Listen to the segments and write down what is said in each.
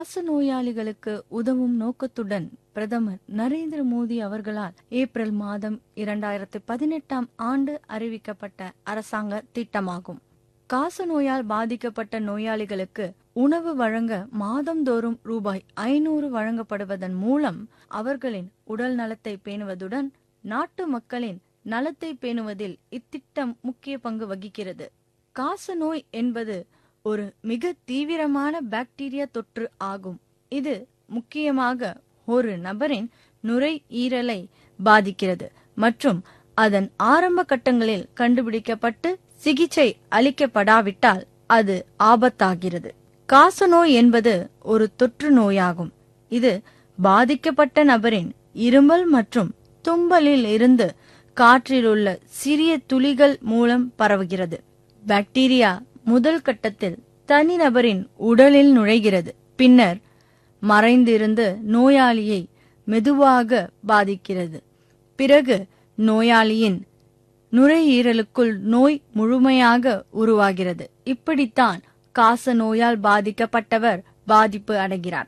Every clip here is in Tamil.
காச நோயாளிகளுக்கு உதவும் நோக்கத்துடன் பிரதமர் நரேந்திர மோடி அவர்களால் ஏப்ரல் மாதம் இரண்டாயிரத்து பதினெட்டாம் ஆண்டு அறிவிக்கப்பட்ட அரசாங்க திட்டமாகும் காச நோயால் பாதிக்கப்பட்ட நோயாளிகளுக்கு உணவு வழங்க மாதந்தோறும் ரூபாய் ஐநூறு வழங்கப்படுவதன் மூலம் அவர்களின் உடல் நலத்தை பேணுவதுடன் நாட்டு மக்களின் நலத்தை பேணுவதில் இத்திட்டம் முக்கிய பங்கு வகிக்கிறது காச நோய் என்பது ஒரு மிக தீவிரமான பாக்டீரியா தொற்று ஆகும் இது முக்கியமாக ஒரு நபரின் நுரையீரலை பாதிக்கிறது மற்றும் அதன் ஆரம்ப கட்டங்களில் கண்டுபிடிக்கப்பட்டு சிகிச்சை அளிக்கப்படாவிட்டால் அது ஆபத்தாகிறது காசநோய் என்பது ஒரு தொற்று நோயாகும் இது பாதிக்கப்பட்ட நபரின் இருமல் மற்றும் தும்பலில் இருந்து காற்றில் உள்ள சிறிய துளிகள் மூலம் பரவுகிறது பாக்டீரியா முதல் கட்டத்தில் தனிநபரின் உடலில் நுழைகிறது பின்னர் மறைந்திருந்து நோயாளியை மெதுவாக பாதிக்கிறது பிறகு நோயாளியின் நுரையீரலுக்குள் நோய் முழுமையாக உருவாகிறது இப்படித்தான் காச நோயால் பாதிக்கப்பட்டவர் பாதிப்பு அடைகிறார்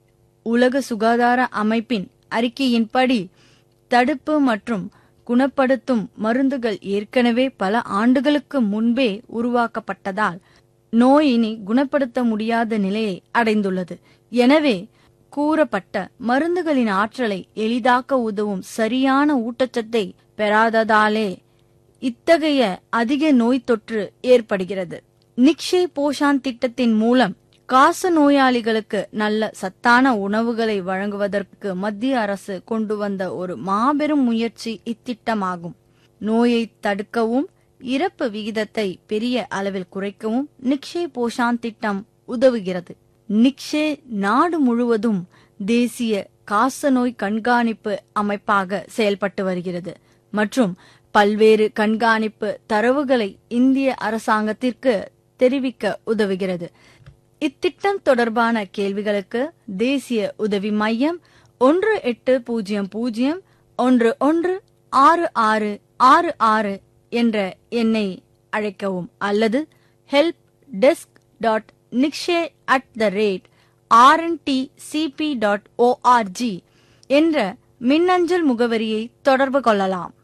உலக சுகாதார அமைப்பின் அறிக்கையின்படி தடுப்பு மற்றும் குணப்படுத்தும் மருந்துகள் ஏற்கனவே பல ஆண்டுகளுக்கு முன்பே உருவாக்கப்பட்டதால் நோய் இனி குணப்படுத்த முடியாத நிலையை அடைந்துள்ளது எனவே கூறப்பட்ட மருந்துகளின் ஆற்றலை எளிதாக்க உதவும் சரியான ஊட்டச்சத்தை பெறாததாலே இத்தகைய அதிக நோய் தொற்று ஏற்படுகிறது நிக்ஷே போஷான் திட்டத்தின் மூலம் காச நோயாளிகளுக்கு நல்ல சத்தான உணவுகளை வழங்குவதற்கு மத்திய அரசு கொண்டு வந்த ஒரு மாபெரும் முயற்சி இத்திட்டமாகும் நோயை தடுக்கவும் இறப்பு விகிதத்தை பெரிய அளவில் குறைக்கவும் நிக்ஷே போஷான் திட்டம் உதவுகிறது நிக்ஷே நாடு முழுவதும் தேசிய காசநோய் கண்காணிப்பு அமைப்பாக செயல்பட்டு வருகிறது மற்றும் பல்வேறு கண்காணிப்பு தரவுகளை இந்திய அரசாங்கத்திற்கு தெரிவிக்க உதவுகிறது இத்திட்டம் தொடர்பான கேள்விகளுக்கு தேசிய உதவி மையம் ஒன்று எட்டு பூஜ்ஜியம் பூஜ்ஜியம் ஒன்று ஒன்று ஆறு ஆறு ஆறு ஆறு என்ற எண்ணை அழைக்கவும் அல்லது help desk dot Nikshay at the rate RNT CP dot ORG என்ற மின்னஞ்சல் முகவரியை தொடர்பு கொள்ளலாம்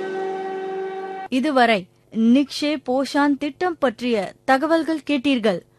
இதுவரை நிக்ஷே போஷான் திட்டம் பற்றிய தகவல்கள் கேட்டீர்கள்